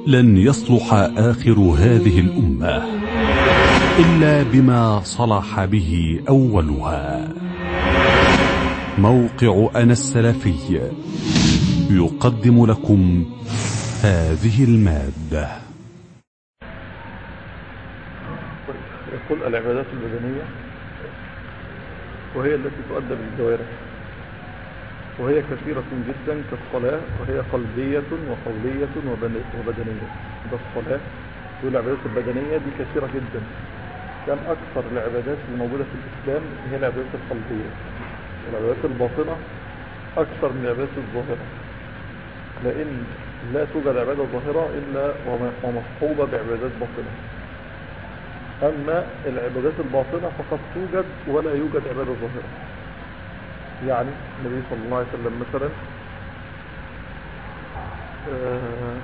لن يصلح آخر هذه الأمة إلا بما صلح به أولها موقع أنا السلفي يقدم لكم هذه المادة يقول العبادات البدنية وهي التي تؤدى بالجوارح وهي كثيرة جدا كالصلاة وهي قلبية وقولية وبدنية ده الصلاة والعبادات البدنية دي كثيرة جدا كان أكثر العبادات الموجودة في الإسلام هي العبادات القلبية والعبادات الباطنة أكثر من العبادات الظاهرة لأن لا توجد عبادة ظاهرة إلا ومصحوبة بعبادات باطنة أما العبادات الباطنة فقد توجد ولا يوجد عبادة ظاهرة يعني النبي صلى الله عليه وسلم مثلا آه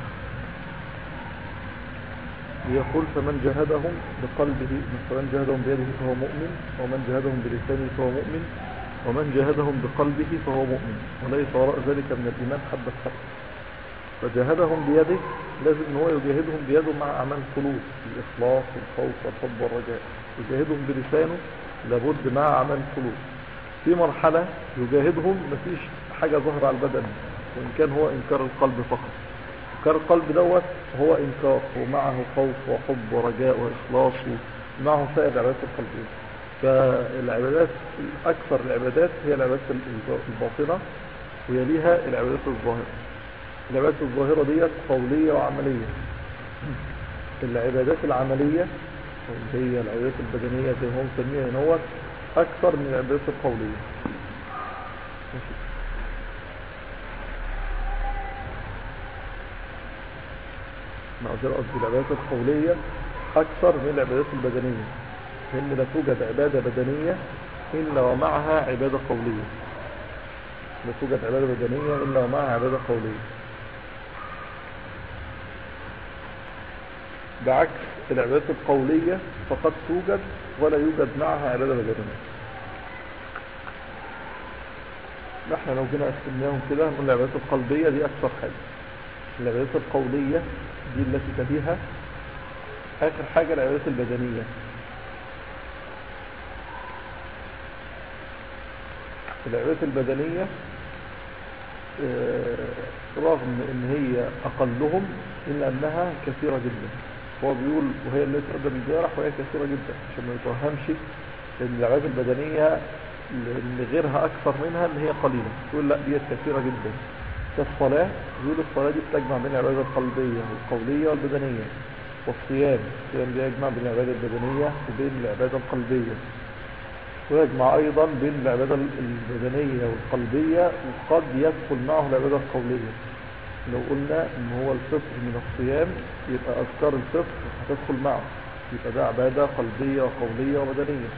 يقول فمن جهدهم بقلبه فمن جهدهم بيده فهو مؤمن ومن جهدهم بلسانه فهو مؤمن ومن جهدهم بقلبه فهو مؤمن وليس وراء ذلك من الإيمان حبة حبة فجاهدهم بيده لازم ان هو يجاهدهم بيده مع اعمال القلوب الاخلاص والخوف والحب والرجاء يجاهدهم بلسانه لابد مع اعمال القلوب في مرحلة يجاهدهم مفيش حاجة ظاهرة على البدن وان كان هو انكار القلب فقط انكار القلب دوت هو انكار ومعه خوف وحب ورجاء واخلاص ومعه سائر العبادات القلبية فالعبادات اكثر العبادات هي العبادات الباطنة ويليها العبادات الظاهرة العبادات الظاهرة ديت قولية وعملية العبادات العملية اللي هي العبادات البدنية زي ما هم مسميها هنا أكثر من العبادات القولية معذرة قصدي العبادات القولية أكثر من العبادات البدنية لأن لا توجد عبادة بدنية إلا ومعها عبادة قولية لا توجد عبادة بدنية إلا ومعها عبادة قولية بعكس العبادات القولية فقد توجد ولا يوجد معها عبادة بدنية احنا لو جينا قسمناهم كده نقول العبادات القلبية دي أكثر حاجة العبادات القولية دي التي تليها آخر حاجة العبادات البدنية العبادات البدنية رغم ان هي اقلهم الا انها كثيرة جدا هو بيقول وهي التي تؤدى بالجوارح وهي كثيرة جدا عشان ما يتوهمش ان العبادات البدنية اللي غيرها اكثر منها اللي هي قليلة يقول لا دي كثيرة جدا كالصلاة يقول الصلاة دي بتجمع بين العبادة القلبية والقولية والبدنية والصيام الصيام بيجمع بين العبادة البدنية وبين العبادة القلبية ويجمع ايضا بين العبادة البدنية والقلبية وقد يدخل معه العبادة القولية لو قلنا ان هو الفطر من الصيام يبقى اذكار الفطر هتدخل معه يبقى ده عبادة قلبية وقولية وبدنية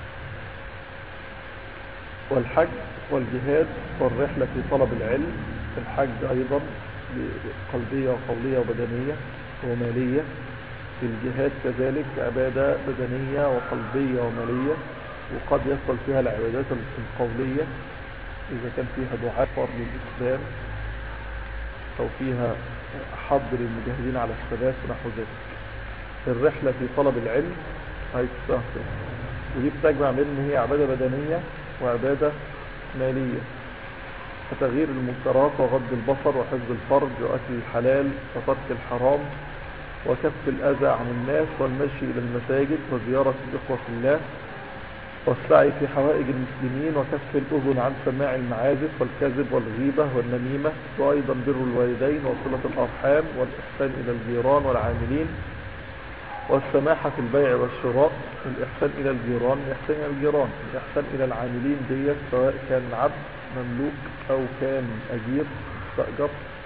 والحج والجهاد والرحلة في طلب العلم الحج ايضا قلبية وقولية وبدنية ومالية في الجهاد كذلك عبادة بدنية وقلبية ومالية وقد يدخل فيها العبادات القولية إذا كان فيها دعاء فرض الإسلام أو فيها حضر المجاهدين على الثبات ونحو ذلك الرحلة في طلب العلم هاي تستهدف ودي بتجمع بين ان هي عبادة بدنية وعبادة مالية فتغيير المنكرات وغض البصر وحفظ الفرج وأكل الحلال وترك الحرام وكف الأذى عن الناس والمشي إلى المساجد وزيارة الإخوة في الله والسعي في حوائج المسلمين وكف الأذن عن سماع المعازف والكذب والغيبة والنميمة وأيضا بر الوالدين وصلة الأرحام والإحسان إلى الجيران والعاملين والسماحة في البيع والشراء الإحسان إلى الجيران الإحسان إلى الجيران الإحسان إلى العاملين ديت سواء كان عبد مملوك أو كان أجير مستأجر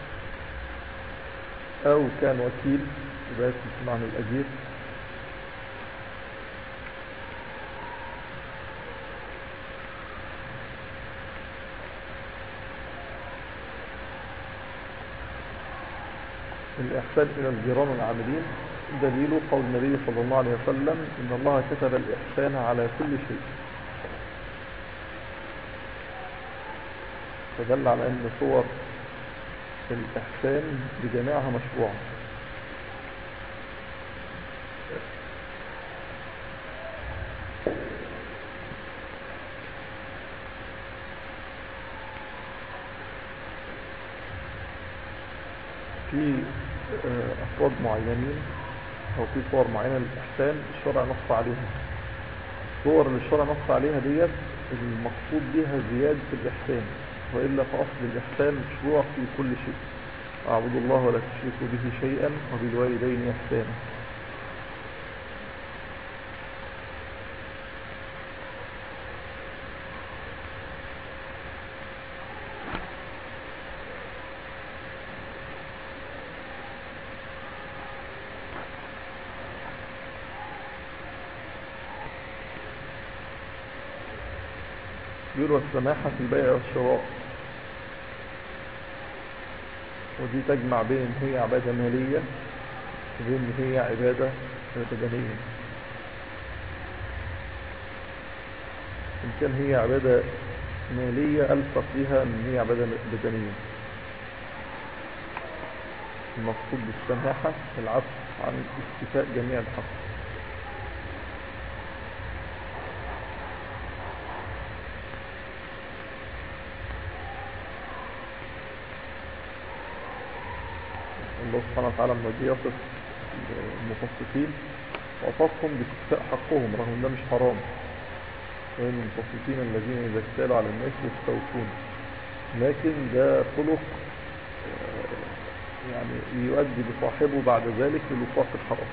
أو كان وكيل يبقى اسم معنى الأجير الإحسان إلى الجيران والعاملين دليل قول النبي صلى الله عليه وسلم إن الله كتب الإحسان على كل شيء فدل على أن صور الإحسان بجميعها مشروعة في آه، أفراد معينين أو في صور معينة للإحسان الشرع نص عليها الصور اللي الشرع نص عليها ديت المقصود بها زيادة الإحسان وإلا فأصل الإحسان مشروع في كل شيء أعبدوا الله ولا تشركوا به شيئا وبالوالدين إحسانا يروى السماحة في البيع والشراء ودي تجمع بين ان هي عبادة مالية وبين ان هي عبادة بدنية ان كان هي عبادة مالية ألفق فيها ان هي عبادة بدنية المقصود بالسماحة العفو عن استيفاء جميع الحق الله سبحانه وتعالى لما جه يصف المتصفين وصفهم باستيفاء حقهم رغم ان ده مش حرام وان المتصفين الذين اذا اكتالوا على الناس يستوفون لكن ده خلق آه، يعني يؤدي بصاحبه بعد ذلك للوفاق الحرام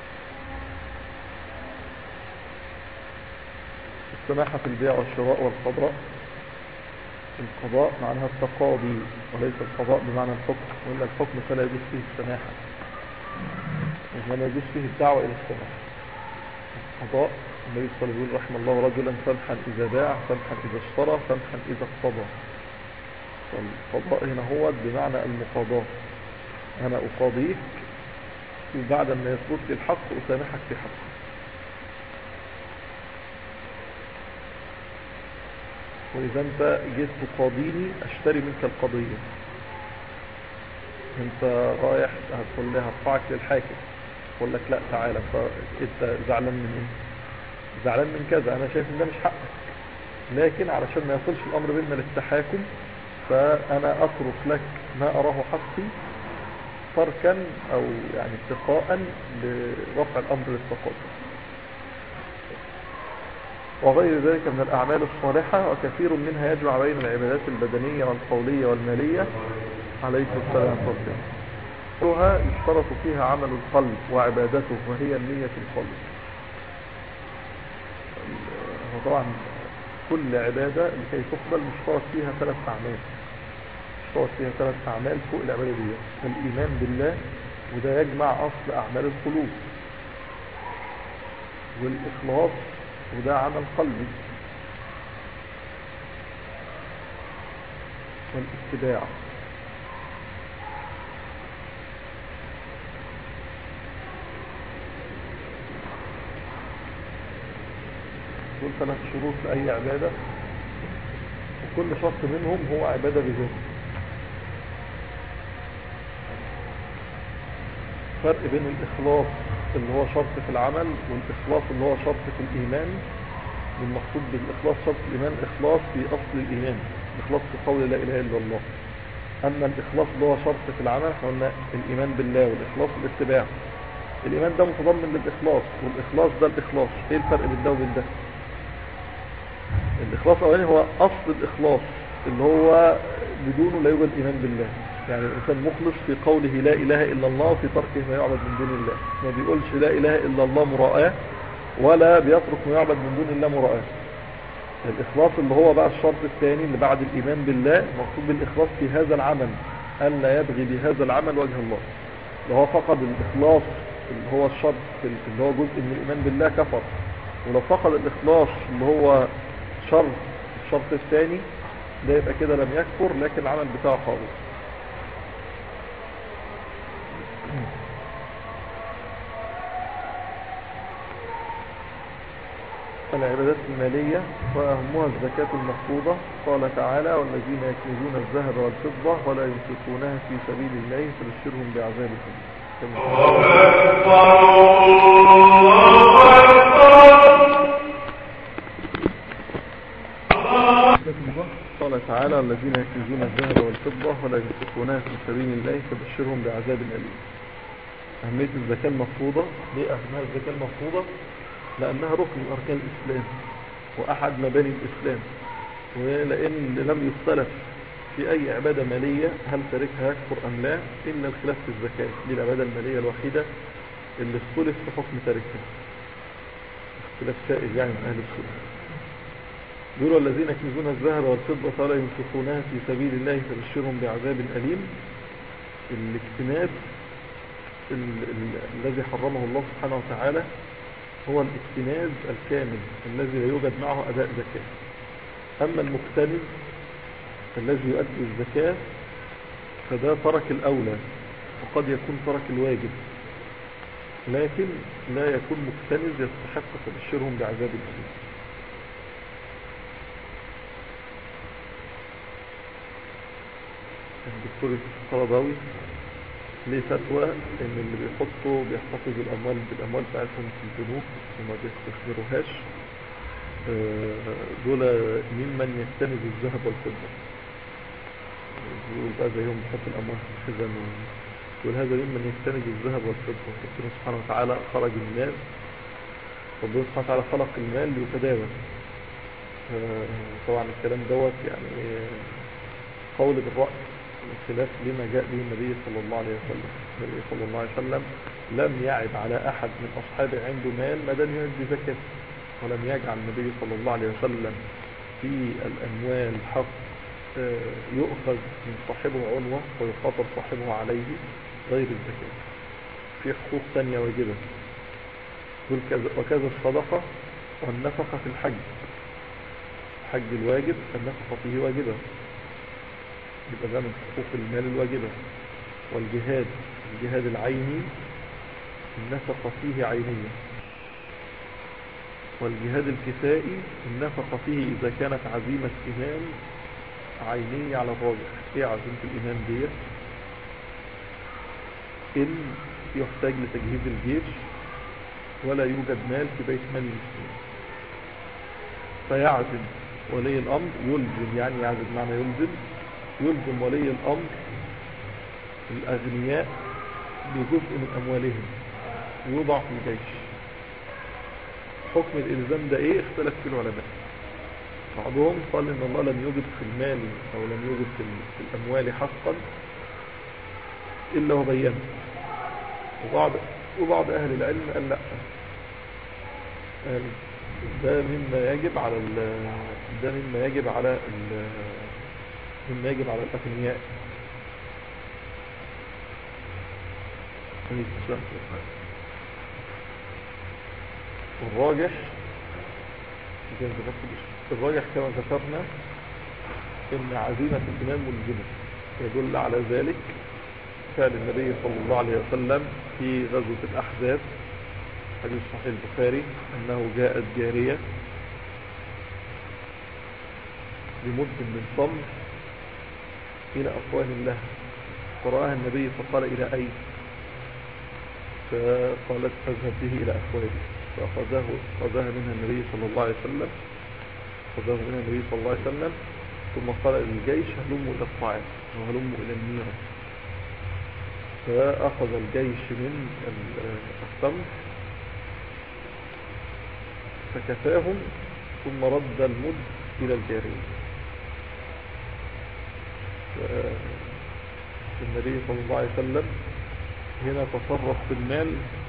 السماحة في البيع والشراء والقضاء القضاء معناها التقاضي وليس القضاء بمعنى الحكم وإلا الحكم فلا يجوز فيه السماحة ولا يجوز فيه الدعوة إلى السماحة القضاء النبي صلى الله عليه وسلم رحم الله رجلا سمحا إذا باع سمحا إذا اشترى سمحا إذا اقتضى فالقضاء هنا هو بمعنى المقاضاة أنا أقاضيك وبعد ما يثبت لي الحق أسامحك في حقك وإذا أنت جيت تقاضيني أشتري منك القضية أنت رايح هتقول لي هرفعك للحاكم يقول لك لا تعالى فأنت زعلان من إيه زعلان من كذا أنا شايف إن ده مش حقك لكن علشان ما يصلش الأمر بيننا للتحاكم فأنا أترك لك ما أراه حقي تركا أو يعني اتقاء لرفع الأمر للتقاضي وغير ذلك من الأعمال الصالحة وكثير منها يجمع بين العبادات البدنية والقولية والمالية عليه السلام والسلام كلها يشترط فيها عمل القلب وعبادته وهي النية القلب وطبعا كل عبادة لكي تقبل مشترط فيها ثلاث أعمال مشترط فيها ثلاث أعمال فوق العبادة دي الإيمان بالله وده يجمع أصل أعمال القلوب والإخلاص وده عمل قلبي والاتباع دول ثلاث شروط لأي عبادة وكل شرط منهم هو عبادة بذاته فرق بين الإخلاص اللي هو شرط في العمل والإخلاص اللي هو شرط في الإيمان والمقصود بالإخلاص شرط الإيمان إخلاص في أصل الإيمان إخلاص في قول لا إله إلا الله أما الإخلاص اللي هو شرط في العمل احنا قلنا الإيمان بالله والإخلاص والاتباع الإيمان ده متضمن للإخلاص والإخلاص ده الإخلاص إيه الفرق بين ده وبين ده الإخلاص الأولاني هو أصل الإخلاص اللي هو بدونه لا يوجد إيمان بالله يعني الإنسان مخلص في قوله لا إله إلا الله وفي تركه ما يعبد من دون الله ما بيقولش لا إله إلا الله مراءة ولا بيترك ما يعبد من دون الله مراءة الإخلاص اللي هو بقى الشرط الثاني اللي بعد الإيمان بالله المقصود بالإخلاص في هذا العمل ألا يبغي بهذا العمل وجه الله اللي هو فقد الإخلاص اللي هو الشرط اللي هو جزء من الإيمان بالله كفر ولو فقد الإخلاص اللي هو شرط الشرط الثاني ده يبقى كده لم يكفر لكن العمل بتاعه خالص العبادات المالية وأهمها الزكاة المفروضة قال تعالى والذين يكنزون الذهب والفضة ولا ينفقونها في سبيل الله فبشرهم بعذاب قال تعالى الذين يكنزون الذهب والفضة ولا ينفقونها في سبيل الله فبشرهم بعذاب أليم أهمية الزكاة المفروضة ليه أهمية الزكاة المفروضة لأنها ركن من أركان الإسلام وأحد مباني الإسلام ولأن لم يختلف في أي عبادة مالية هل تاركها يكفر أم لا إلا الخلاف في الزكاة دي العبادة المالية الوحيدة اللي اختلف في حكم تاركها اختلاف سائل يعني من أهل السنة يقولوا الذين يكنزون الذهب والفضة فلا ينفقونها في سبيل الله فبشرهم بعذاب أليم الاكتناز ال- ال- الذي حرمه الله سبحانه وتعالى هو الاكتناز الكامل الذي لا يوجد معه أداء زكاة أما المكتنز الذي يؤدي الزكاة فده ترك الأولى وقد يكون ترك الواجب لكن لا يكون مكتنز يستحق فبشرهم بعذاب أليم الدكتور القرضاوي ليه فتوى ان اللي بيحطوا بيحتفظوا الاموال بالاموال بتاعتهم في البنوك وما بيستثمروهاش آه، دول ممن يكتنز الذهب والفضة يقول بقى زيهم بيحط الاموال في الخزن و- يقول هذا ممن يكتنز الذهب والفضة ربنا سبحانه وتعالى خرج الناس ربنا سبحانه وتعالى خلق المال ليتداول آه، طبعا الكلام دوت يعني آه، قول بالرأي خلاف لما جاء به النبي صلى الله عليه وسلم النبي صلى الله عليه وسلم لم يعب على أحد من أصحابه عنده مال ما دام يؤدي زكاة ولم يجعل النبي صلى الله عليه وسلم في الأموال حق آه، يؤخذ من صاحبه عنوة ويخاطر صاحبه عليه غير الزكاة في حقوق تانية واجبة يقول كذا- وكذا الصدقة والنفقة في الحج الحج الواجب النفقة فيه واجبة يبقى ده من حقوق المال الواجبة والجهاد الجهاد العيني النفقة فيه عينية والجهاد الكفائي النفقة فيه إذا كانت عزيمة إمام عينية على الراجح إيه عزيمة الإمام ديت إن يحتاج لتجهيز الجيش ولا يوجد مال في بيت مال المسلمين فيعزم ولي الأمر يلزم يعني يعزم معنى يلزم يلزم ولي الأمر الأغنياء بجزء من أموالهم يوضع في الجيش حكم الإلزام ده إيه اختلف في العلماء بعضهم قال إن الله لم يوجد في المال أو لم يوجد في ال- في الأموال حقا إلا وبينه وبعض وبعض أهل العلم قال لا قال ده مما يجب على ال- ده مما يجب على ال- مما يجب على الأغنياء عليكم السلام. والراجح زي ما ذكرت الراجح كما ذكرنا ان عزيمة الإمام ملزمة يدل على ذلك فعل النبي صلى الله عليه وسلم في غزوة الأحزاب حديث صحيح البخاري أنه جاءت جارية بمد من تمر إلى أفواه لها فرآها النبي فقال إلى أين فقالت فاذهب به إلى أفواهه فأخذه أخذها منها النبي صلى الله عليه وسلم أخذه منها النبي صلى الله عليه وسلم ثم قال للجيش هلموا إلى الطعام وهلموا إلى الميرة فأخذ الجيش من ال- التمر فكفاهم ثم رد المد إلى الجارية النبي صلى الله عليه وسلم هنا تصرف في المال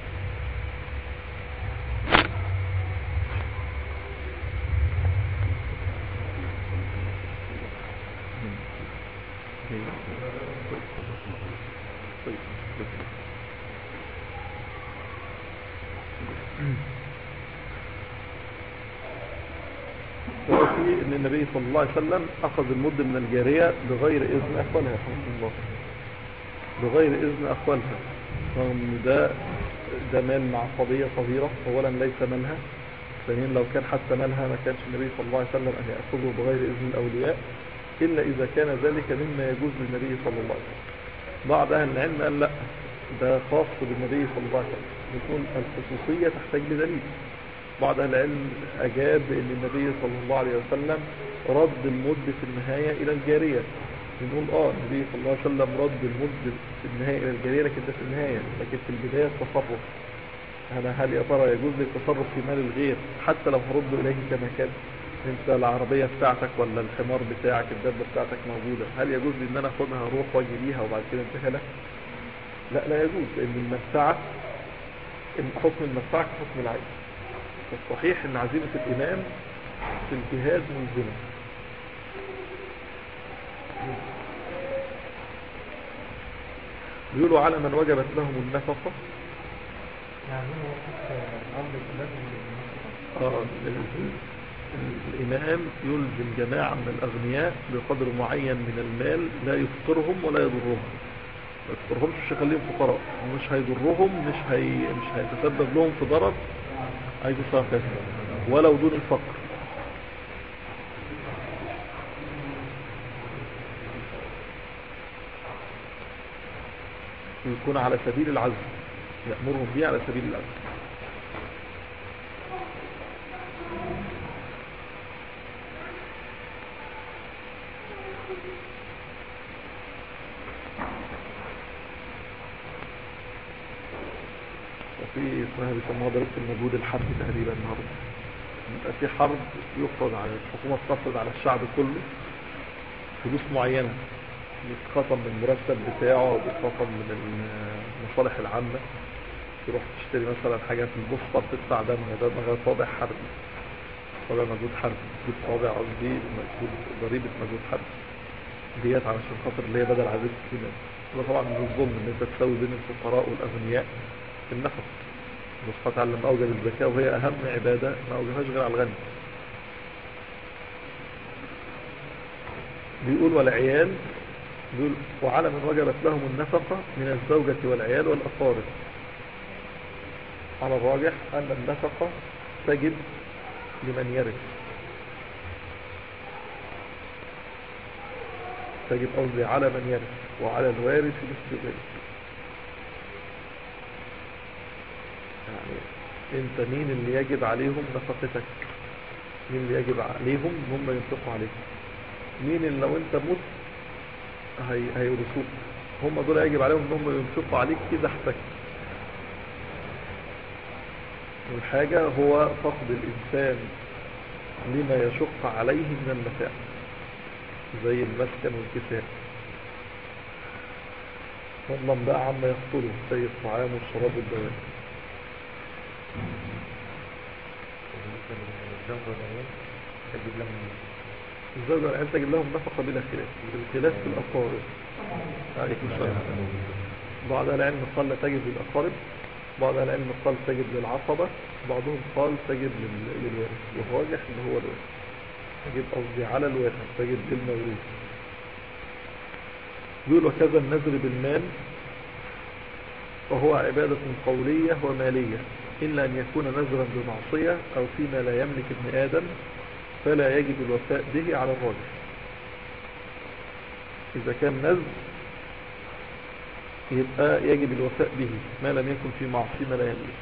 وفي ان النبي صلى الله عليه وسلم اخذ المد من الجارية بغير اذن اخوانها رحمه الله بغير اذن اخوانها رغم ان ده ده مال مع قضية صغيرة اولا ليس مالها ثانيا لو كان حتى مالها ما كانش النبي صلى الله عليه وسلم ان يأخذه بغير اذن الاولياء الا اذا كان ذلك مما يجوز للنبي صلى الله عليه وسلم بعض اهل العلم قال لا ده خاص بالنبي صلى الله عليه وسلم يكون الخصوصية تحتاج لدليل بعض أهل العلم أجاب بأن النبي صلى الله عليه وسلم رد المد في النهاية إلى الجارية بنقول اه النبي صلى الله عليه وسلم رد المد في النهاية إلى الجارية لكن ده في النهاية لكن في البداية التصرف أنا هل يا ترى يجوز لي التصرف في مال الغير حتى لو هرد إليه كما كان انت العربية بتاعتك ولا الحمار بتاعك الدابة بتاعتك موجودة هل يجوز لي ان انا اخدها اروح واجي بيها وبعد كده انتهي لها لا لا يجوز لان المنفعة إن حكم المنفعة كحكم العين الصحيح ان عزيمة الامام في الجهاد ملزمة بيقولوا على من وجبت لهم النفقة يعني هو أمر لازم آه، ال- الإمام يلزم جماعة من الأغنياء بقدر معين من المال لا يفقرهم ولا يضرهم ما يفقرهمش مش هيخليهم فقراء ومش هيضرهم مش هي مش هيتسبب لهم في ضرر عايز كذا ولو دون الفقر يكون على سبيل العزم يأمرهم به على سبيل العزم وفي اسمها بيسموها ضريبة المجهود الحربي تقريبا النهارده يبقى في حرب يفرض على الحكومة بتفرض على الشعب كله فلوس معينة بيتخصم من المرتب بتاعه او بيتخصم من المصالح العامة تروح تشتري مثلا حاجة في البوسطة بتدفع ده ده ده طابع حربي طابع مجهود حربي تجيب طابع قصدي مجهود ضريبة مجهود حربي ديت علشان خاطر اللي هي بدل عزيز السنان ده طبعا من الظلم ان انت تساوي بين الفقراء والاغنياء في النفق الله سبحانه وتعالى لما اوجد الزكاة وهي اهم عبادة ما اوجدهاش غير على الغني بيقول والعيال بيقول وعلى من وجبت لهم النفقة من الزوجة والعيال والأقارب على الراجح أن النفقة تجب لمن يرث تجب قصدي على من يرث وعلى الوارث مثل ذلك يعني انت مين اللي يجب عليهم نفقتك مين اللي يجب عليهم هم ينفقوا عليك مين اللي لو انت مت هي هيورثوك هم دول يجب عليهم ان هم ينفقوا عليك اذا احتجت والحاجة هو فقد الإنسان لما يشق عليه من المتاع زي المسكن والكساء فضلا بقى عما يقتله زي الطعام والشراب والدواء الزوج والعيال تجيب لهم الزوجة والعيال تجد لهم نفقة بلا خلاف الخلاف في الأقارب عليكم السلام بعض أهل العلم قال لا تجد للأقارب بعض أهل العلم قال تجد للعصبة بعضهم قال تجد لل- للوارث والراجح اللي هو الوارث تجد قصدي على الوارث تجد للموروث يقول وكذا النذر بالمال وهو عبادة قولية ومالية إلا أن يكون نذرا بمعصية أو فيما لا يملك ابن آدم فلا يجب الوفاء به على الراجح إذا كان نذر يبقى يجب الوفاء به ما لم يكن في معصية ما لا يملك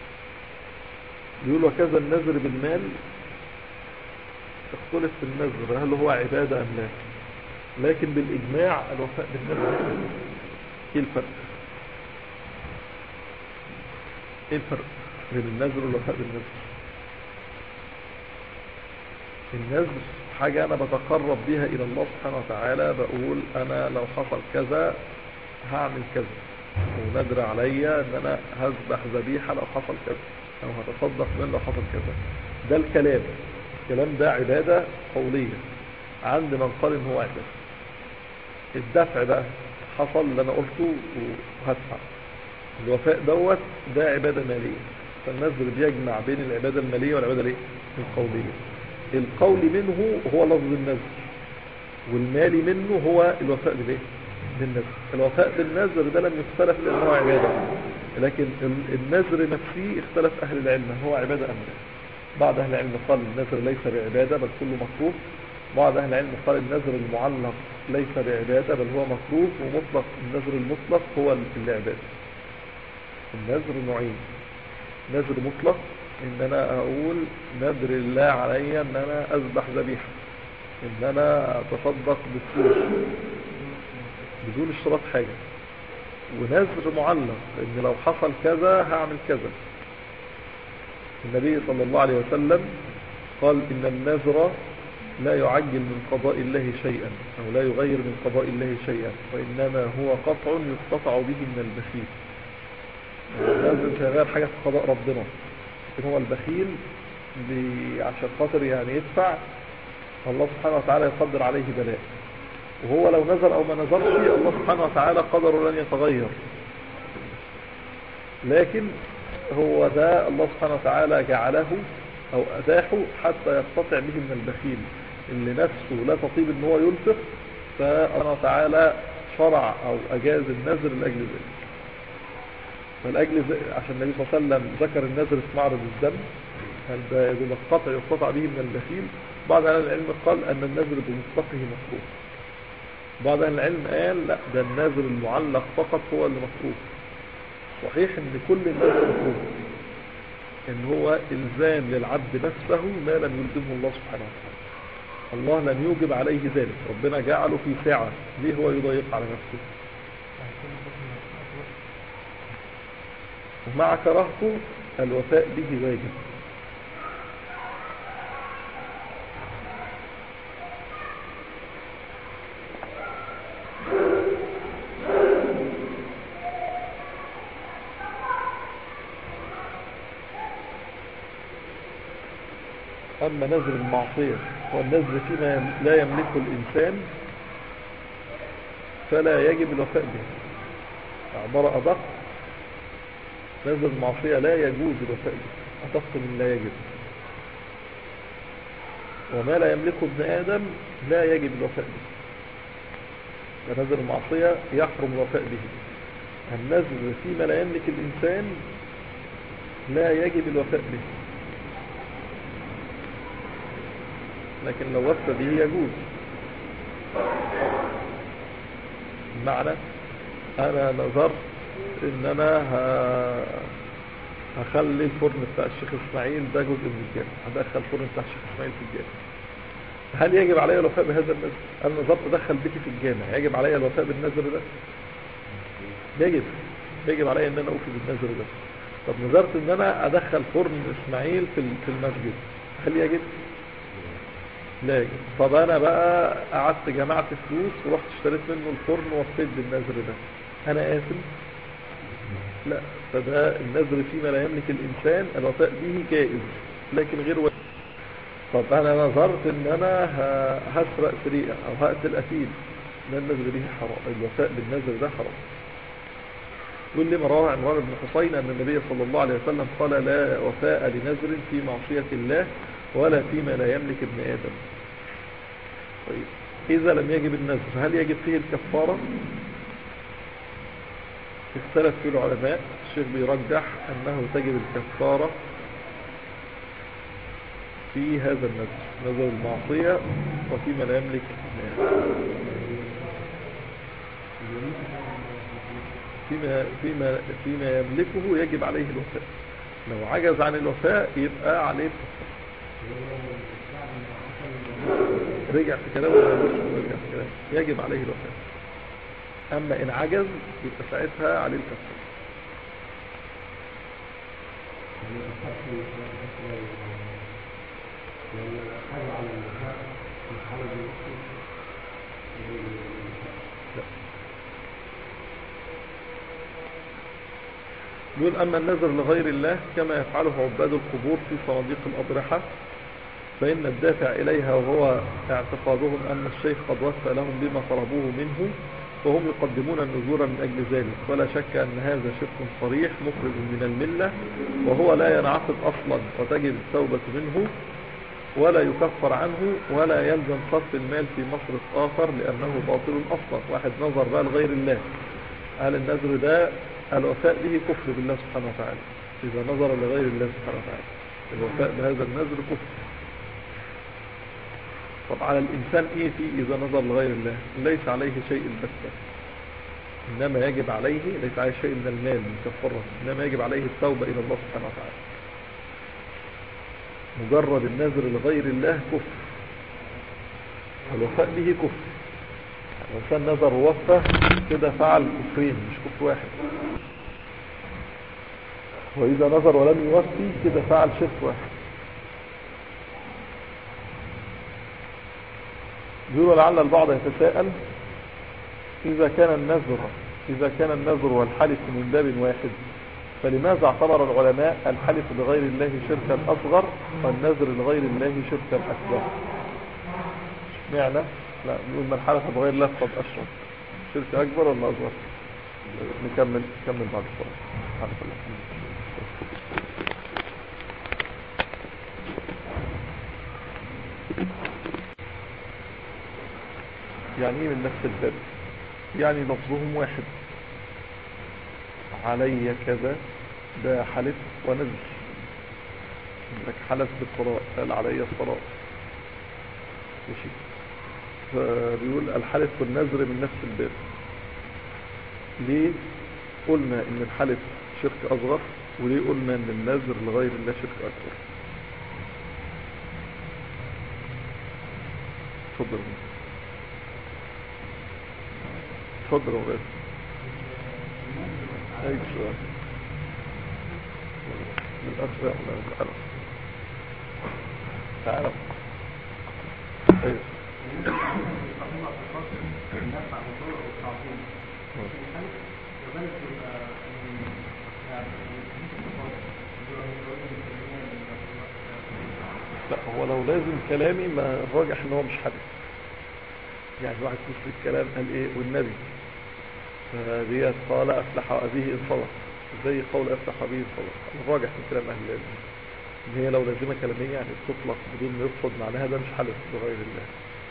يقول وكذا النذر بالمال اختلف في النذر هل هو عبادة أم لا لكن بالإجماع الوفاء بالنذر ايه الفرق ايه الفرق بين النذر والوفاء بالنذر النذر حاجة أنا بتقرب بها إلى الله سبحانه وتعالى بقول أنا لو حصل كذا هعمل كذا ونذر عليا ان انا هذبح ذبيحه لو حصل كذا او هتصدق من لو حصل كذا ده الكلام الكلام ده عباده قوليه عند من قال ان هو عباده الدفع بقى حصل اللي انا قلته وهدفع الوفاء دوت ده عباده ماليه فالنذر بيجمع بين العباده الماليه والعباده الايه القوليه القول منه هو لفظ النذر والمالي منه هو الوفاء بالايه بالنذر الوفاء بالنذر ده لم يختلف لأنه عبادة لكن ال- النذر نفسه اختلف أهل العلم هل هو عبادة أم لا بعض أهل العلم قال النذر ليس بعبادة بل كله مكروه بعض أهل العلم قال النذر المعلق ليس بعبادة بل هو مكروه ومطلق النذر المطلق هو ال- العبادة النذر نوعين نذر مطلق ان انا اقول نذر الله علي ان انا اذبح ذبيحه ان انا اتصدق بالفلوس بدون اشتراط حاجه ونذر معلق ان لو حصل كذا هعمل كذا النبي صلى الله عليه وسلم قال ان النذر لا يعجل من قضاء الله شيئا او لا يغير من قضاء الله شيئا وانما هو قطع يقتطع به من البخيل لازم شغال حاجة في قضاء ربنا لكن هو البخيل بي- عشان خاطر يعني يدفع الله سبحانه وتعالى يقدر عليه بلاء وهو لو نزل او ما نزلش الله سبحانه وتعالى قدره لن يتغير لكن هو ده الله سبحانه وتعالى جعله او اتاحه حتى يقتطع به من البخيل اللي نفسه لا تطيب ان هو ينفق فالله تعالى شرع او اجاز النذر لاجل ذلك فالأجل ذ- عشان النبي صلى الله عليه وسلم ذكر النذر في معرض الذنب هل ده يبقى القطع يقتطع به من البخيل بعض أهل العلم قال أن النذر بمطلقه مكروه بعض أهل العلم قال لا ده النذر المعلق فقط هو اللي مكروه صحيح ان كل النذر مكروه ان هو الزام للعبد نفسه ما لم يلزمه الله سبحانه وتعالى الله لم يوجب عليه ذلك ربنا جعله في سعة ليه هو يضيق على نفسه ومع كراهته الوفاء به واجب أما نذر المعصية والنذر فيما يم- لا يملكه الإنسان فلا يجب الوفاء به عبارة أدق نذر المعصية لا يجوز الوفاء به أدق من لا يجب وما لا يملكه ابن آدم لا يجب الوفاء به فنذر المعصية يحرم الوفاء به النذر فيما لا يملك الإنسان لا يجب الوفاء به لكن لو وفى به يجوز بمعنى انا نظرت ان انا ه- هخلي الفرن بتاع الشيخ اسماعيل ده جزء من الجامع هدخل الفرن بتاع الشيخ اسماعيل في الجامع هل يجب علي الوفاء بهذا النذر انا نظرت ادخل بيتي في الجامع يجب علي الوفاء بالنذر ده يجب يجب علي ان انا اوفي بالنذر ده طب نظرت ان انا ادخل فرن اسماعيل في ال- في المسجد هل يجب لا يجب طب انا بقى قعدت جمعت فلوس ورحت اشتريت منه الفرن ووفيت بالنذر ده انا آثم لا فده النذر فيما لا يملك الانسان الوفاء به جائز لكن غير واجب طب انا نظرت ان انا ه- هسرق سرقة او هقتل قتيل ده النذر به حرام الوفاء بالنذر ده حرام يقول لي رواه عمران بن حسين أن النبي صلى الله عليه وسلم قال لا وفاء لنذر في معصية الله ولا فيما لا يملك ابن آدم طيب إذا لم يجب النذر هل يجب فيه الكفارة اختلف فيه العلماء الشيخ بيرجح أنه تجب الكفارة في هذا النذر نذر المعصية وفيما لا يملك ابن آدم فيما, فيما, فيما يملكه يجب عليه الوفاء لو عجز عن الوفاء يبقى عليه الكفارة رجع في كلامه ولا يجوز إنه يرجع في كلامه يجب عليه الوفاء أما إن عجز يبقى ساعتها عليه الكفارة يقول أما النذر لغير الله كما يفعله عباد القبور في صناديق الأضرحة فإن الدافع إليها وهو اعتقادهم أن الشيخ قد وفى لهم بما طلبوه منه وهم يقدمون النذور من أجل ذلك ولا شك أن هذا شرك صريح مخرج من الملة وهو لا ينعقد أصلا وتجب التوبة منه ولا يكفر عنه ولا يلزم صرف المال في مصرف آخر لأنه باطل أصلا واحد نظر بقى لغير الله قال النذر ده الوفاء به كفر بالله سبحانه وتعالى إذا نظر لغير الله سبحانه وتعالى الوفاء بهذا النذر كفر طب على الإنسان إيه فيه إذا نظر لغير الله ليس عليه شيء البتة إنما يجب عليه ليس عليه شيء من المال من كفره إنما يجب عليه التوبة إلى الله سبحانه وتعالى مجرد النذر لغير الله كفر الوفاء به كفر الإنسان نذر ووفى كده فعل كفرين مش كفر واحد وإذا نذر ولم يوفي كده فعل شرك واحد بيقول لعل البعض يتساءل إذا كان النذر إذا كان النذر والحلف من باب واحد فلماذا اعتبر العلماء الحلف لغير الله شركا أصغر والنذر لغير الله شركا أكبر معنى لا نقول من حلف بغير الله فقد أشرك شرك أكبر ولا أصغر نكمل نكمل بعد الصلاة سبحانك اللهم يعني ايه من نفس الباب يعني لفظهم واحد علي كذا ده حلف ونذر لك حلف بالطلاق قال علي الطلاق ماشي فبيقول الحلف والنذر من نفس الباب ليه قلنا ان الحلف شرك اصغر وليه قلنا ان النذر لغير الله شرك اكبر اتفضل اتفضل يا ولاد اي سؤال للأخ يا تعالى تعالى ايوه لا هو لو لازم كلامي ما الراجح ان هو مش حدث يعني واحد في الكلام قال ايه والنبي فديت قال افلح ابيه ان صدق زي قول افلح ابيه ان صدق الراجح من كلام اهل العلم ان هي لو لازمه كلاميه يعني تطلق بدون ما يقصد معناها ده مش حلف بغير الله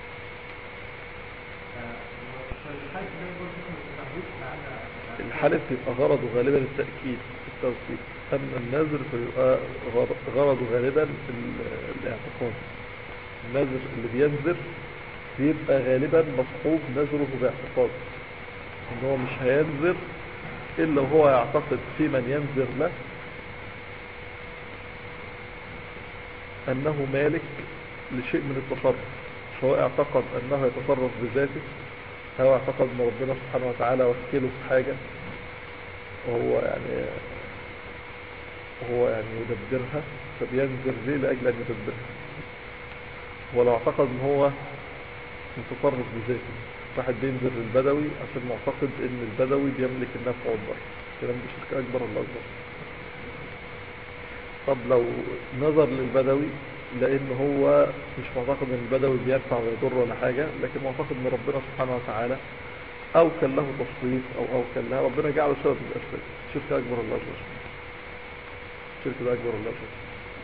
الحلف يبقى غرضه غالبا التأكيد التوكيد أما النذر فيبقى غرضه غالبا الاعتقاد النذر اللي بينذر بيبقى غالبا مصحوب نذره باعتقاد ان هو مش هينذر الا وهو يعتقد في من ينذر له انه مالك لشيء من التصرف سواء اعتقد انه يتصرف بذاته او اعتقد ان ربنا سبحانه وتعالى وكله في حاجة وهو يعني هو يعني يدبرها فبينذر ليه لاجل ان يدبرها ولو اعتقد ان هو متصرف بذاته واحد بينزل للبدوي عشان معتقد ان البدوي بيملك النفع والضر الكلام ده شرك اكبر ولا اصغر طب لو نظر للبدوي لان هو مش معتقد ان البدوي بينفع ويضر ولا حاجة لكن معتقد ان ربنا سبحانه وتعالى اوكل له تصريف او اوكل لها ربنا جعله سبب من الاسباب شرك اكبر ولا اصغر شرك ده اكبر ولا اصغر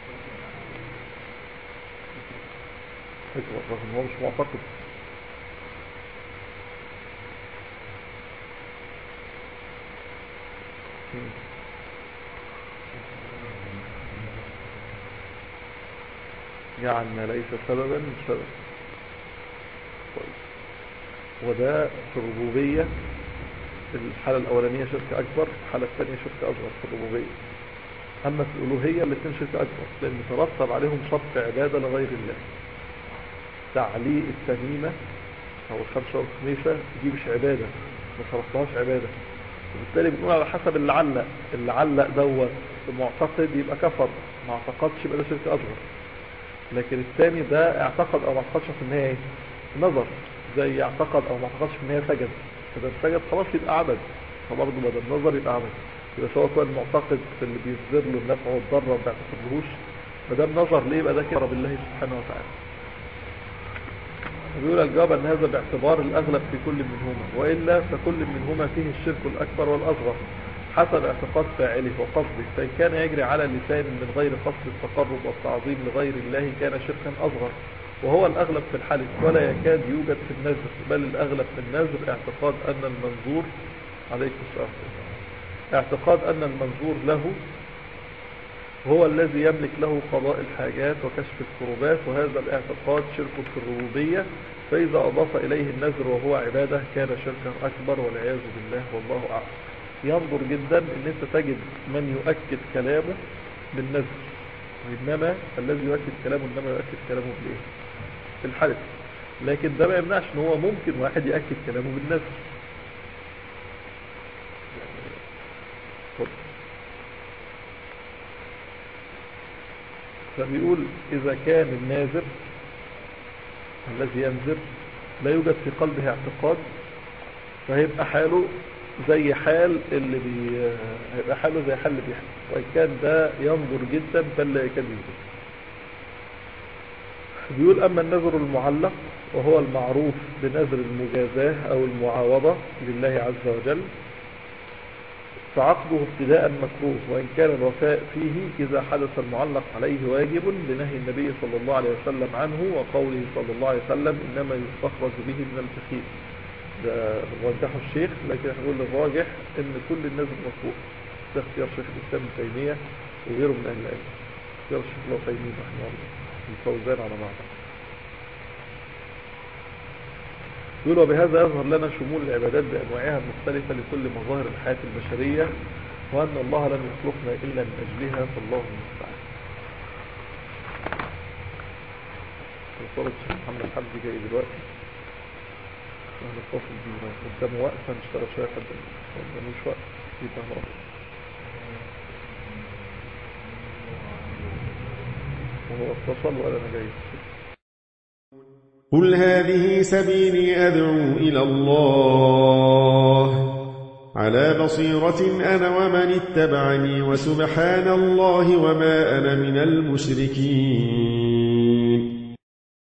اكبر رغم هو مش معتقد يعني ليس سببا سبب طيب وده في الربوبية الحالة الأولانية شرك أكبر الحالة الثانية شرك أصغر في الربوبية أما في الألوهية الاثنين شرك أكبر لأن ترتب عليهم صرف عبادة لغير الله تعليق التميمة أو الخمسة والخميسة دي مش عبادة ما صرفتهاش عبادة وبالتالي بنقول على حسب اللي علق اللي علق دوت معتقد يبقى كفر ما اعتقدش يبقى ده شرك اصغر لكن الثاني ده اعتقد او ما اعتقدش في النهايه نظر زي اعتقد او ما اعتقدش في النهايه سجد فده سجد خلاص يبقى عبد فبرضه بدل النظر يبقى عبد يبقى سواء كان معتقد في اللي بيصدر له النفع والضر ما بيعتقدلهوش ما دام نظر ليه يبقى ده كفر بالله سبحانه وتعالى بيقول الجواب أن هذا باعتبار الأغلب في كل منهما وإلا فكل منهما فيه الشرك الأكبر والأصغر حسب اعتقاد فاعله وقصده فإن كان يجري على لسان من غير قصد التقرب والتعظيم لغير الله كان شركا أصغر وهو الأغلب في الحلف ولا يكاد يوجد في النذر بل الأغلب في النذر اعتقاد أن المنظور عليكم السلام اعتقاد أن المنظور له هو الذي يملك له قضاء الحاجات وكشف الكربات وهذا الاعتقاد شرك في الربوبية فإذا أضاف إليه النذر وهو عبادة كان شركا أكبر والعياذ بالله والله أعلم ينظر جدا ان انت تجد من يؤكد كلامه بالنذر وإنما الذي يؤكد كلامه إنما يؤكد كلامه بالإيه بالحلف لكن ده ما يمنعش ان هو ممكن واحد يأكد كلامه بالنذر اتفضل. فبيقول إذا كان الناذر الذي ينذر لا يوجد في قلبه اعتقاد فهيبقى حاله زي حال اللي بي... هيبقى حاله زي حال اللي بيحلف وإن كان ده ينظر جدا بل لا يكاد يوجد بيقول أما النذر المعلق وهو المعروف بنذر المجازاة أو المعاوضة لله عز وجل فعقده ابتداء مكروه وإن كان الوفاء فيه إذا حدث المعلق عليه واجب لنهي النبي صلى الله عليه وسلم عنه وقوله صلى الله عليه وسلم إنما يستخرج به من البخيل ده رجحه الشيخ لكن احنا نقول الراجح ان كل الناس مكروه ده اختيار شيخ الاسلام ابن تيميه وغيره من اهل العلم اختيار الشيخ العثيمين رحمه الله الفوزان على بعض يقول وبهذا يظهر لنا شمول العبادات بأنواعها المختلفة لكل مظاهر الحياة البشرية وأن الله لم يخلقنا إلا من أجلها فالله المستعان وصلت الشيخ محمد حمدي جاي دلوقتي هنتصل بيه لو قدامه وقت هنشتغل شوية حد ما قداموش وقت يبقى هنروح وهو اتصل وقال أنا جاي قل هذه سبيلي أدعو إلى الله على بصيرة أنا ومن اتبعني وسبحان الله وما أنا من المشركين